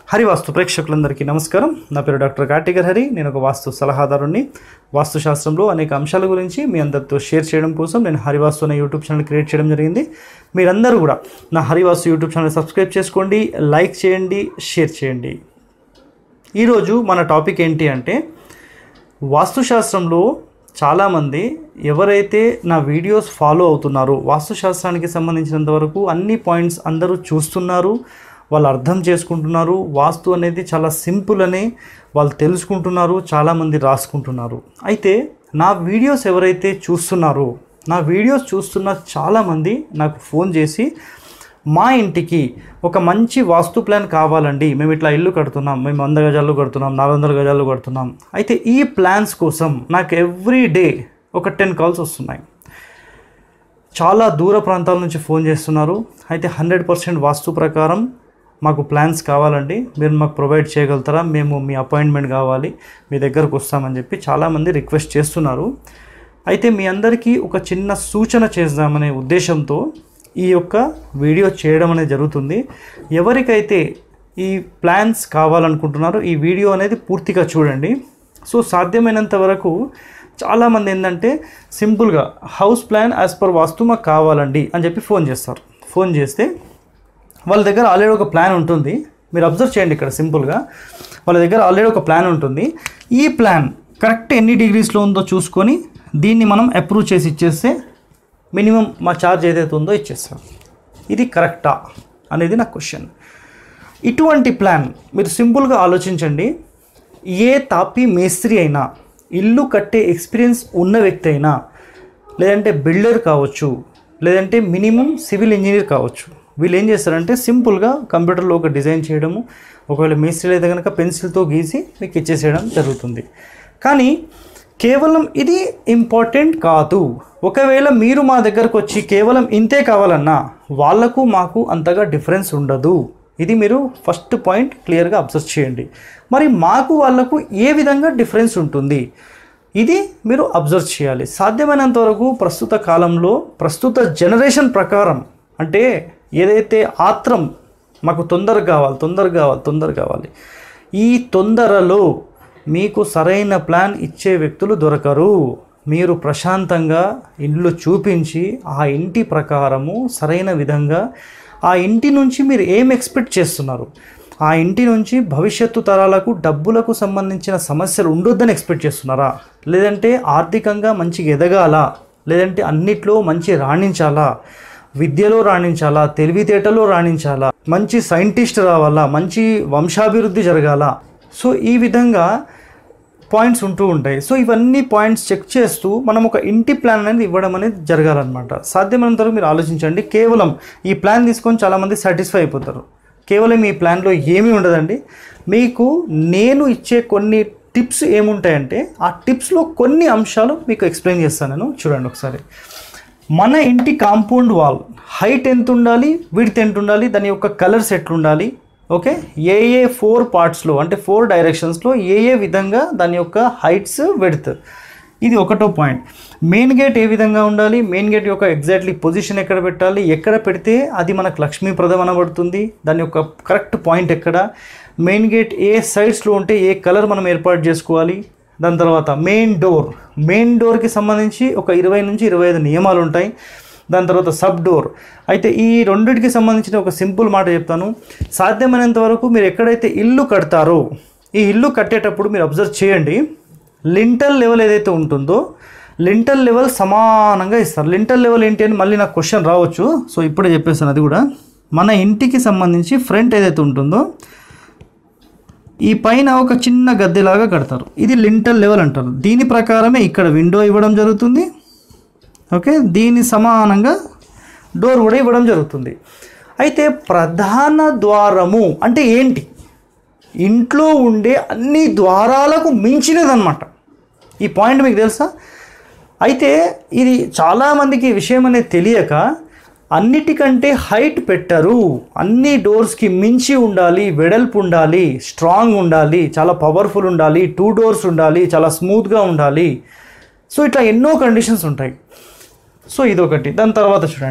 హరివాస్తు ప్రేక్షకులందరికీ నమస్కారం నా పేరు డాక్టర్ కార్టికర్ హరి నేను ఒక వాస్తు సలహాదారుణ్ణి వాస్తుశాస్త్రంలో అనేక అంశాల గురించి మీ అందరితో షేర్ చేయడం కోసం నేను హరివాస్తు అనే యూట్యూబ్ ఛానల్ క్రియేట్ చేయడం జరిగింది మీరందరూ కూడా నా హరివాస్తు యూట్యూబ్ ఛానల్ సబ్స్క్రైబ్ చేసుకోండి లైక్ చేయండి షేర్ చేయండి ఈరోజు మన టాపిక్ ఏంటి అంటే వాస్తుశాస్త్రంలో చాలామంది ఎవరైతే నా వీడియోస్ ఫాలో అవుతున్నారో వాస్తుశాస్త్రానికి సంబంధించినంత వరకు అన్ని పాయింట్స్ అందరూ చూస్తున్నారు వాళ్ళు అర్థం చేసుకుంటున్నారు వాస్తు అనేది చాలా సింపుల్ అని వాళ్ళు తెలుసుకుంటున్నారు చాలామంది రాసుకుంటున్నారు అయితే నా వీడియోస్ ఎవరైతే చూస్తున్నారో నా వీడియోస్ చూస్తున్న చాలామంది నాకు ఫోన్ చేసి మా ఇంటికి ఒక మంచి వాస్తు ప్లాన్ కావాలండి మేము ఇట్లా ఇల్లు కడుతున్నాం మేము వంద గజాలు కడుతున్నాం నాలుగు వందల గజాలు కడుతున్నాం అయితే ఈ ప్లాన్స్ కోసం నాకు ఎవ్రీ డే ఒక టెన్ కాల్స్ వస్తున్నాయి చాలా దూర ప్రాంతాల నుంచి ఫోన్ చేస్తున్నారు అయితే హండ్రెడ్ పర్సెంట్ వాస్తు ప్రకారం మాకు ప్లాన్స్ కావాలండి మీరు మాకు ప్రొవైడ్ చేయగలుగుతారా మేము మీ అపాయింట్మెంట్ కావాలి మీ దగ్గరకు వస్తామని చెప్పి చాలామంది రిక్వెస్ట్ చేస్తున్నారు అయితే మీ అందరికీ ఒక చిన్న సూచన చేద్దామనే ఉద్దేశంతో ఈ యొక్క వీడియో చేయడం అనేది జరుగుతుంది ఎవరికైతే ఈ ప్లాన్స్ కావాలనుకుంటున్నారో ఈ వీడియో అనేది పూర్తిగా చూడండి సో సాధ్యమైనంత వరకు చాలామంది ఏంటంటే సింపుల్గా house plan as per vastu మాకు కావాలండి అని చెప్పి ఫోన్ చేస్తారు ఫోన్ చేస్తే వాళ్ళ దగ్గర ఆల్రెడీ ఒక ప్లాన్ ఉంటుంది మీరు అబ్జర్వ్ చేయండి ఇక్కడ సింపుల్గా వాళ్ళ దగ్గర ఆల్రెడీ ఒక ప్లాన్ ఉంటుంది ఈ ప్లాన్ కరెక్ట్ ఎన్ని డిగ్రీస్లో ఉందో చూసుకొని దీన్ని మనం అప్రూవ్ చేసి ఇచ్చేస్తే మినిమం మా ఛార్జ్ ఏదైతే ఉందో ఇచ్చేస్తాం ఇది కరెక్టా అనేది నా క్వశ్చన్ ఇటువంటి ప్లాన్ మీరు సింపుల్గా ఆలోచించండి ఏ తాపి మేస్త్రి అయినా ఇల్లు కట్టే ఎక్స్పీరియన్స్ ఉన్న వ్యక్తి అయినా లేదంటే బిల్డర్ కావచ్చు లేదంటే మినిమం సివిల్ ఇంజనీర్ కావచ్చు వీళ్ళు ఏం చేస్తారంటే సింపుల్గా కంప్యూటర్లో ఒక డిజైన్ చేయడము ఒకవేళ మేస్త్రి అయితే కనుక పెన్సిల్తో గీసి మీకు ఇచ్చేసేయడం జరుగుతుంది కానీ కేవలం ఇది ఇంపార్టెంట్ కాదు ఒకవేళ మీరు మా దగ్గరకు వచ్చి కేవలం ఇంతే కావాలన్నా వాళ్ళకు మాకు అంతగా డిఫరెన్స్ ఉండదు ఇది మీరు ఫస్ట్ పాయింట్ క్లియర్గా అబ్జర్వ్ చేయండి మరి మాకు వాళ్ళకు ఏ విధంగా డిఫరెన్స్ ఉంటుంది ఇది మీరు అబ్జర్వ్ చేయాలి సాధ్యమైనంత వరకు ప్రస్తుత కాలంలో ప్రస్తుత జనరేషన్ ప్రకారం అంటే ఏదైతే ఆత్రం మాకు తొందరగా కావాలి తొందరగా కావాలి తొందరగా కావాలి ఈ తొందరలో మీకు సరైన ప్లాన్ ఇచ్చే వ్యక్తులు దొరకరు మీరు ప్రశాంతంగా ఇల్లు చూపించి ఆ ఇంటి ప్రకారము సరైన విధంగా ఆ ఇంటి నుంచి మీరు ఏం ఎక్స్పెక్ట్ చేస్తున్నారు ఆ ఇంటి నుంచి భవిష్యత్తు తరాలకు డబ్బులకు సంబంధించిన సమస్యలు ఉండొద్దని ఎక్స్పెక్ట్ చేస్తున్నారా లేదంటే ఆర్థికంగా మంచిగా ఎదగాల లేదంటే అన్నిట్లో మంచి రాణించాలా విద్యలో రాణించాలా తెలివితేటలో రాణించాలా మంచి సైంటిస్ట్ రావాలా మంచి వంశాభివృద్ధి జరగాల సో ఈ విధంగా పాయింట్స్ ఉంటూ ఉంటాయి సో ఇవన్నీ పాయింట్స్ చెక్ చేస్తూ మనం ఒక ఇంటి ప్లాన్ అనేది ఇవ్వడం అనేది జరగాలన్నమాట సాధ్యమైనంత వరకు మీరు ఆలోచించండి కేవలం ఈ ప్లాన్ తీసుకొని చాలామంది సాటిస్ఫై అయిపోతారు కేవలం ఈ ప్లాన్లో ఏమీ ఉండదండి మీకు నేను ఇచ్చే కొన్ని టిప్స్ ఏముంటాయంటే ఆ టిప్స్లో కొన్ని అంశాలు మీకు ఎక్స్ప్లెయిన్ చేస్తాను నేను చూడండి ఒకసారి మన ఇంటి కాంపౌండ్ వాల్ హైట్ ఎంత ఉండాలి విడ్త్ ఎంత ఉండాలి దాని యొక్క కలర్స్ ఎట్లుండాలి ఓకే ఏ ఏ ఫోర్ పార్ట్స్లో అంటే ఫోర్ డైరెక్షన్స్లో ఏ ఏ విధంగా దాని యొక్క హైట్స్ విడ్త్ ఇది ఒకటో పాయింట్ మెయిన్ గేట్ ఏ విధంగా ఉండాలి మెయిన్ గేట్ యొక్క ఎగ్జాక్ట్లీ పొజిషన్ ఎక్కడ పెట్టాలి ఎక్కడ పెడితే అది మనకు లక్ష్మీప్రదం అనబడుతుంది దాని యొక్క కరెక్ట్ పాయింట్ ఎక్కడ మెయిన్ గేట్ ఏ సైడ్స్లో ఉంటే ఏ కలర్ మనం ఏర్పాటు చేసుకోవాలి దాని తర్వాత మెయిన్ డోర్ మెయిన్ డోర్కి సంబంధించి ఒక ఇరవై నుంచి ఇరవై ఐదు నియమాలు ఉంటాయి దాని తర్వాత సబ్ డోర్ అయితే ఈ రెండింటికి సంబంధించిన ఒక సింపుల్ మాట చెప్తాను సాధ్యమైనంత వరకు మీరు ఎక్కడైతే ఇల్లు కడతారో ఈ ఇల్లు కట్టేటప్పుడు మీరు అబ్జర్వ్ చేయండి లింటల్ లెవెల్ ఏదైతే ఉంటుందో లింటల్ లెవెల్ సమానంగా ఇస్తారు లింటల్ లెవెల్ ఏంటి అని మళ్ళీ నాకు క్వశ్చన్ రావచ్చు సో ఇప్పుడే చెప్పేస్తాను అది కూడా మన ఇంటికి సంబంధించి ఫ్రంట్ ఏదైతే ఉంటుందో ఈ పైన ఒక చిన్న గద్దెలాగా కడతారు ఇది లింటల్ లెవెల్ అంటారు దీని ప్రకారమే ఇక్కడ విండో ఇవ్వడం జరుగుతుంది ఓకే దీని సమానంగా డోర్ కూడా ఇవ్వడం జరుగుతుంది అయితే ప్రధాన ద్వారము అంటే ఏంటి ఇంట్లో ఉండే అన్ని ద్వారాలకు మించినదన్నమాట ఈ పాయింట్ మీకు తెలుసా అయితే ఇది చాలామందికి ఈ విషయం అనేది తెలియక అన్నిటికంటే హైట్ పెట్టరు అన్ని డోర్స్కి మించి ఉండాలి వెడల్పు ఉండాలి స్ట్రాంగ్ ఉండాలి చాలా పవర్ఫుల్ ఉండాలి టూ డోర్స్ ఉండాలి చాలా స్మూత్గా ఉండాలి సో ఇట్లా ఎన్నో కండిషన్స్ ఉంటాయి సో ఇదొకటి దాని తర్వాత చూడండి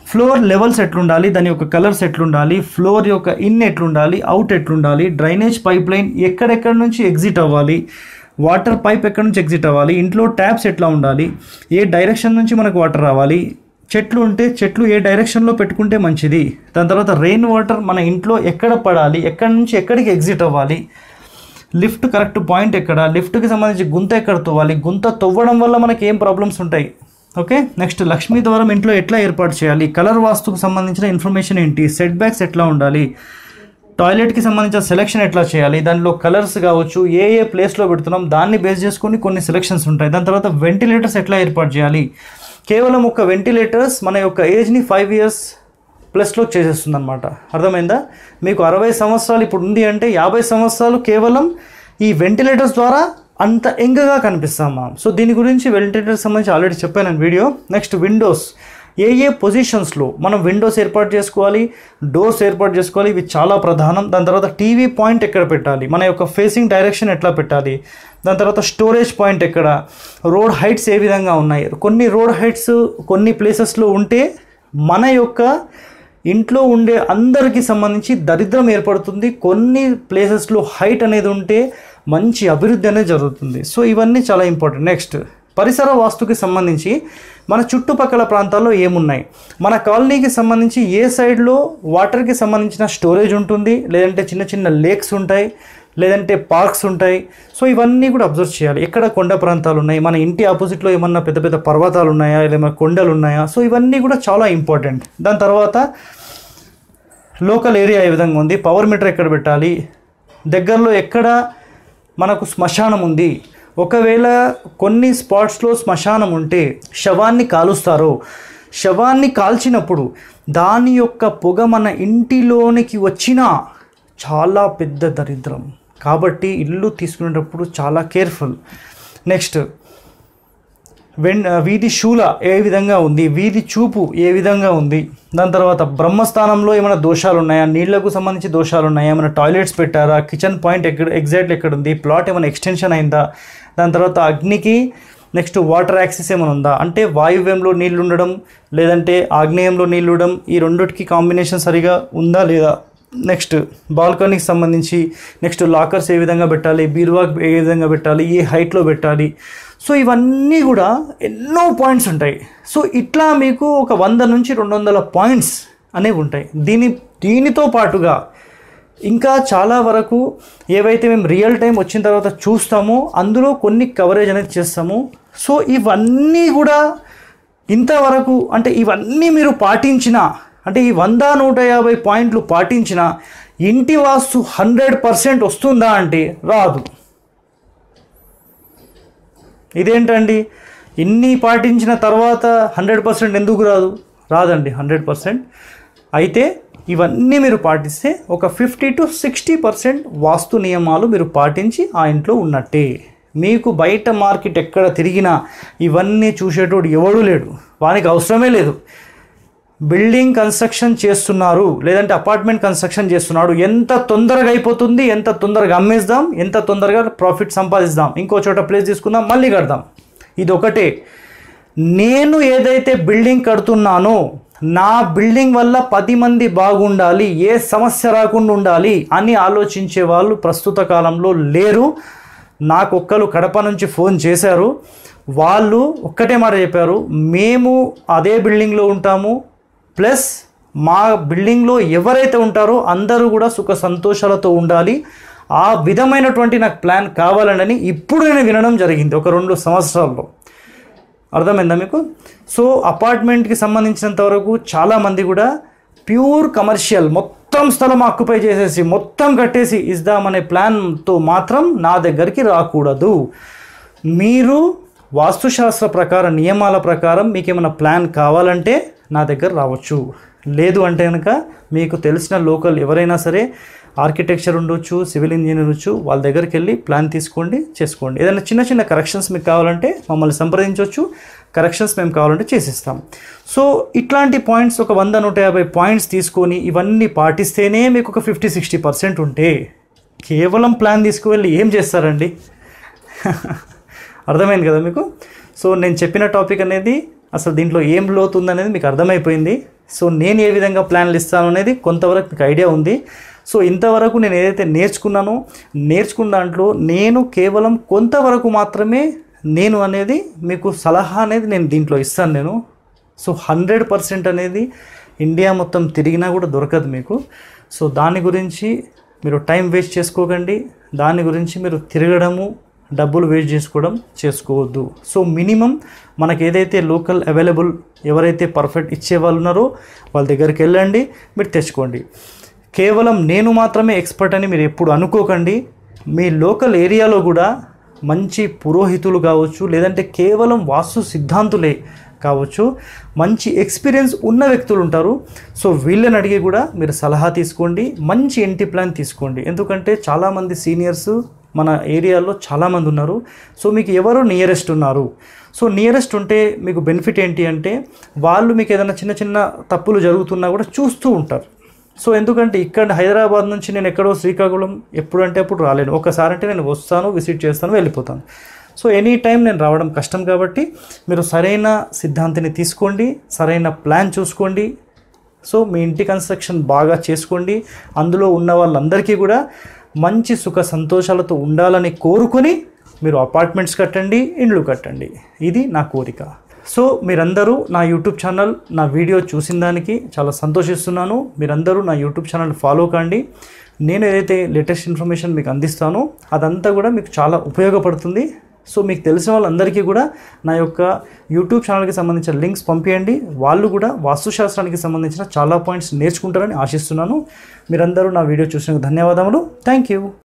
ఫ్లోర్ లెవెల్స్ ఎట్లుండాలి దాని యొక్క కలర్స్ ఎట్లుండాలి ఫ్లోర్ యొక్క ఇన్ ఎట్లుండాలి అవుట్ ఎట్లుండాలి డ్రైనేజ్ పైప్ లైన్ ఎక్కడెక్కడ నుంచి ఎగ్జిట్ అవ్వాలి వాటర్ పైప్ ఎక్కడి నుంచి ఎగ్జిట్ అవ్వాలి ఇంట్లో ట్యాప్స్ ఎట్లా ఉండాలి ఏ డైరెక్షన్ నుంచి మనకు వాటర్ రావాలి చెట్లు ఉంటే చెట్లు ఏ డైరెక్షన్లో పెట్టుకుంటే మంచిది దాని తర్వాత రెయిన్ వాటర్ మన ఇంట్లో ఎక్కడ పడాలి ఎక్కడి నుంచి ఎక్కడికి ఎగ్జిట్ అవ్వాలి లిఫ్ట్ కరెక్ట్ పాయింట్ ఎక్కడ లిఫ్ట్కి సంబంధించి గుంత ఎక్కడ తవ్వాలి గుంత తవ్వడం వల్ల మనకి ఏం ప్రాబ్లమ్స్ ఉంటాయి ఓకే నెక్స్ట్ లక్ష్మీ ద్వారం ఇంట్లో ఎట్లా ఏర్పాటు చేయాలి కలర్ వాస్తుకు సంబంధించిన ఇన్ఫర్మేషన్ ఏంటి సెట్ బ్యాక్స్ ఎట్లా ఉండాలి టాయిలెట్కి సంబంధించిన సెలెక్షన్ ఎట్లా చేయాలి దానిలో కలర్స్ కావచ్చు ఏ ఏ ప్లేస్లో పెడుతున్నాం దాన్ని బేస్ చేసుకొని కొన్ని సెలెక్షన్స్ ఉంటాయి దాని తర్వాత వెంటిలేటర్స్ ఎట్లా ఏర్పాటు చేయాలి కేవలం ఒక వెంటిలేటర్స్ మన యొక్క ఏజ్ని ఫైవ్ ఇయర్స్ ప్లస్లో చేసేస్తుంది అనమాట అర్థమైందా మీకు అరవై సంవత్సరాలు ఇప్పుడు ఉంది అంటే యాభై సంవత్సరాలు కేవలం ఈ వెంటిలేటర్స్ ద్వారా అంత ఎంగగా కనిపిస్తాం మనం సో దీని గురించి వెంటిలేటర్స్ సంబంధించి ఆల్రెడీ చెప్పాను నేను వీడియో నెక్స్ట్ విండోస్ ఏ ఏ పొజిషన్స్లో మనం విండోస్ ఏర్పాటు చేసుకోవాలి డోర్స్ ఏర్పాటు చేసుకోవాలి ఇవి చాలా ప్రధానం దాని తర్వాత టీవీ పాయింట్ ఎక్కడ పెట్టాలి మన యొక్క ఫేసింగ్ డైరెక్షన్ ఎట్లా పెట్టాలి దాని తర్వాత స్టోరేజ్ పాయింట్ ఎక్కడ రోడ్ హైట్స్ ఏ విధంగా ఉన్నాయి కొన్ని రోడ్ హైట్స్ కొన్ని ప్లేసెస్లో ఉంటే మన యొక్క ఇంట్లో ఉండే అందరికీ సంబంధించి దరిద్రం ఏర్పడుతుంది కొన్ని ప్లేసెస్లో హైట్ అనేది ఉంటే మంచి అభివృద్ధి అనేది జరుగుతుంది సో ఇవన్నీ చాలా ఇంపార్టెంట్ నెక్స్ట్ పరిసర వాస్తుకి సంబంధించి మన చుట్టుపక్కల ప్రాంతాల్లో ఏమున్నాయి మన కాలనీకి సంబంధించి ఏ సైడ్లో వాటర్కి సంబంధించిన స్టోరేజ్ ఉంటుంది లేదంటే చిన్న చిన్న లేక్స్ ఉంటాయి లేదంటే పార్క్స్ ఉంటాయి సో ఇవన్నీ కూడా అబ్జర్వ్ చేయాలి ఎక్కడ కొండ ప్రాంతాలు ఉన్నాయి మన ఇంటి ఆపోజిట్లో ఏమన్నా పెద్ద పెద్ద పర్వతాలు ఉన్నాయా ఏమైనా కొండలు ఉన్నాయా సో ఇవన్నీ కూడా చాలా ఇంపార్టెంట్ దాని తర్వాత లోకల్ ఏరియా ఏ విధంగా ఉంది పవర్ మీటర్ ఎక్కడ పెట్టాలి దగ్గరలో ఎక్కడ మనకు శ్మశానం ఉంది ఒకవేళ కొన్ని స్పాట్స్లో శ్మశానం ఉంటే శవాన్ని కాలుస్తారు శవాన్ని కాల్చినప్పుడు దాని యొక్క పొగ మన ఇంటిలోనికి వచ్చినా చాలా పెద్ద దరిద్రం కాబట్టి ఇల్లు తీసుకునేటప్పుడు చాలా కేర్ఫుల్ నెక్స్ట్ వెన్ వీధి శూల ఏ విధంగా ఉంది వీధి చూపు ఏ విధంగా ఉంది దాని తర్వాత బ్రహ్మస్థానంలో ఏమైనా దోషాలు ఉన్నాయా నీళ్లకు సంబంధించి దోషాలు ఉన్నాయా ఏమైనా టాయిలెట్స్ పెట్టారా కిచెన్ పాయింట్ ఎక్కడ ఎగ్జాక్ట్లీ ఎక్కడ ఉంది ప్లాట్ ఏమైనా ఎక్స్టెన్షన్ అయిందా దాని తర్వాత అగ్నికి నెక్స్ట్ వాటర్ యాక్సెస్ ఏమైనా ఉందా అంటే వాయువ్యంలో నీళ్ళు ఉండడం లేదంటే ఆగ్నేయంలో నీళ్ళు ఉండడం ఈ రెండిటికి కాంబినేషన్ సరిగా ఉందా లేదా నెక్స్ట్ బాల్కనీకి సంబంధించి నెక్స్ట్ లాకర్స్ ఏ విధంగా పెట్టాలి బీరువా ఏ విధంగా పెట్టాలి ఏ హైట్లో పెట్టాలి సో ఇవన్నీ కూడా ఎన్నో పాయింట్స్ ఉంటాయి సో ఇట్లా మీకు ఒక వంద నుంచి రెండు వందల పాయింట్స్ అనేవి ఉంటాయి దీని దీనితో పాటుగా ఇంకా చాలా వరకు ఏవైతే మేము రియల్ టైం వచ్చిన తర్వాత చూస్తామో అందులో కొన్ని కవరేజ్ అనేది చేస్తాము సో ఇవన్నీ కూడా ఇంతవరకు అంటే ఇవన్నీ మీరు పాటించిన అంటే ఈ వంద నూట యాభై పాయింట్లు పాటించిన ఇంటి వాస్తు హండ్రెడ్ పర్సెంట్ వస్తుందా అంటే రాదు ఇదేంటండి ఇన్ని పాటించిన తర్వాత హండ్రెడ్ పర్సెంట్ ఎందుకు రాదు రాదండి హండ్రెడ్ పర్సెంట్ అయితే ఇవన్నీ మీరు పాటిస్తే ఒక fifty to sixty percent vastu నియమాలు మీరు పాటించి ఆ ఇంట్లో ఉన్నట్టే మీకు బయట మార్కెట్ ఎక్కడ తిరిగినా ఇవన్నీ చూసేటోడు ఎవడూ లేడు వానికి అవసరమే లేదు బిల్డింగ్ కన్స్ట్రక్షన్ చేస్తున్నారు లేదంటే అపార్ట్మెంట్ కన్స్ట్రక్షన్ చేస్తున్నాడు ఎంత తొందరగా అయిపోతుంది ఎంత తొందరగా అమ్మేద్దాం ఎంత తొందరగా ప్రాఫిట్ సంపాదిస్తాం ఇంకో చోట ప్లేస్ తీసుకుందాం మళ్ళీ కడదాం ఇది ఒకటే నేను ఏదైతే బిల్డింగ్ కడుతున్నానో నా బిల్డింగ్ వల్ల పది మంది బాగుండాలి ఏ సమస్య రాకుండా ఉండాలి అని ఆలోచించే వాళ్ళు ప్రస్తుత కాలంలో లేరు నాకు ఒక్కరు కడప నుంచి ఫోన్ చేశారు వాళ్ళు ఒక్కటే మాట చెప్పారు మేము అదే బిల్డింగ్లో ఉంటాము ప్లస్ మా బిల్డింగ్లో ఎవరైతే ఉంటారో అందరూ కూడా సుఖ సంతోషాలతో ఉండాలి ఆ విధమైనటువంటి నాకు ప్లాన్ కావాలని ఇప్పుడు నేను వినడం జరిగింది ఒక రెండు సంవత్సరాల్లో అర్థమైందా మీకు సో అపార్ట్మెంట్కి సంబంధించినంత వరకు చాలామంది కూడా ప్యూర్ కమర్షియల్ మొత్తం స్థలం ఆక్యుపై చేసేసి మొత్తం కట్టేసి ఇద్దామనే ప్లాన్తో మాత్రం నా దగ్గరికి రాకూడదు మీరు వాస్తుశాస్త్ర ప్రకారం నియమాల ప్రకారం మీకు ఏమైనా ప్లాన్ కావాలంటే నా దగ్గర రావచ్చు లేదు అంటే కనుక మీకు తెలిసిన లోకల్ ఎవరైనా సరే ఆర్కిటెక్చర్ ఉండొచ్చు సివిల్ ఇంజనీర్ ఉండొచ్చు వాళ్ళ దగ్గరికి వెళ్ళి ప్లాన్ తీసుకోండి చేసుకోండి ఏదైనా చిన్న చిన్న కరెక్షన్స్ మీకు కావాలంటే మమ్మల్ని సంప్రదించవచ్చు కరెక్షన్స్ మేము కావాలంటే చేసిస్తాం సో ఇట్లాంటి పాయింట్స్ ఒక వంద నూట యాభై పాయింట్స్ తీసుకొని ఇవన్నీ పాటిస్తేనే మీకు ఒక ఫిఫ్టీ సిక్స్టీ పర్సెంట్ ఉంటే కేవలం ప్లాన్ తీసుకువెళ్ళి ఏం చేస్తారండి అర్థమైంది కదా మీకు సో నేను చెప్పిన టాపిక్ అనేది అసలు దీంట్లో ఏం లోతు ఉందనేది మీకు అర్థమైపోయింది సో నేను ఏ విధంగా ప్లాన్లు ఇస్తాను అనేది కొంతవరకు మీకు ఐడియా ఉంది సో ఇంతవరకు నేను ఏదైతే నేర్చుకున్నానో నేర్చుకున్న దాంట్లో నేను కేవలం కొంతవరకు మాత్రమే నేను అనేది మీకు సలహా అనేది నేను దీంట్లో ఇస్తాను నేను సో హండ్రెడ్ పర్సెంట్ అనేది ఇండియా మొత్తం తిరిగినా కూడా దొరకదు మీకు సో దాని గురించి మీరు టైం వేస్ట్ చేసుకోకండి దాని గురించి మీరు తిరగడము డబ్బులు వేస్ట్ చేసుకోవడం చేసుకోవద్దు సో మినిమం మనకి ఏదైతే లోకల్ అవైలబుల్ ఎవరైతే పర్ఫెక్ట్ ఇచ్చే వాళ్ళు ఉన్నారో వాళ్ళ దగ్గరికి వెళ్ళండి మీరు తెచ్చుకోండి కేవలం నేను మాత్రమే ఎక్స్పర్ట్ అని మీరు ఎప్పుడు అనుకోకండి మీ లోకల్ ఏరియాలో కూడా మంచి పురోహితులు కావచ్చు లేదంటే కేవలం వాస్తు సిద్ధాంతులే కావచ్చు మంచి ఎక్స్పీరియన్స్ ఉన్న వ్యక్తులు ఉంటారు సో వీళ్ళని అడిగి కూడా మీరు సలహా తీసుకోండి మంచి ఇంటి ప్లాన్ తీసుకోండి ఎందుకంటే చాలామంది సీనియర్స్ మన ఏరియాలో చాలామంది ఉన్నారు సో మీకు ఎవరు నియరెస్ట్ ఉన్నారు సో నియరెస్ట్ ఉంటే మీకు బెనిఫిట్ ఏంటి అంటే వాళ్ళు మీకు ఏదైనా చిన్న చిన్న తప్పులు జరుగుతున్నా కూడా చూస్తూ ఉంటారు సో ఎందుకంటే ఇక్కడ హైదరాబాద్ నుంచి నేను ఎక్కడో శ్రీకాకుళం ఎప్పుడంటే అప్పుడు రాలేను ఒకసారి అంటే నేను వస్తాను విజిట్ చేస్తాను వెళ్ళిపోతాను సో ఎనీ టైం నేను రావడం కష్టం కాబట్టి మీరు సరైన సిద్ధాంతిని తీసుకోండి సరైన ప్లాన్ చూసుకోండి సో మీ ఇంటి కన్స్ట్రక్షన్ బాగా చేసుకోండి అందులో ఉన్న వాళ్ళందరికీ కూడా మంచి సుఖ సంతోషాలతో ఉండాలని కోరుకొని మీరు అపార్ట్మెంట్స్ కట్టండి ఇండ్లు కట్టండి ఇది నా కోరిక సో మీరందరూ నా యూట్యూబ్ ఛానల్ నా వీడియో చూసిన దానికి చాలా సంతోషిస్తున్నాను మీరందరూ నా యూట్యూబ్ ఛానల్ ఫాలో కండి నేను ఏదైతే లేటెస్ట్ ఇన్ఫర్మేషన్ మీకు అందిస్తానో అదంతా కూడా మీకు చాలా ఉపయోగపడుతుంది సో మీకు తెలిసిన వాళ్ళందరికీ కూడా నా యొక్క యూట్యూబ్ ఛానల్కి సంబంధించిన లింక్స్ పంపించండి వాళ్ళు కూడా వాస్తుశాస్త్రానికి సంబంధించిన చాలా పాయింట్స్ నేర్చుకుంటారని ఆశిస్తున్నాను మీరందరూ నా వీడియో చూసినందుకు ధన్యవాదములు థ్యాంక్ యూ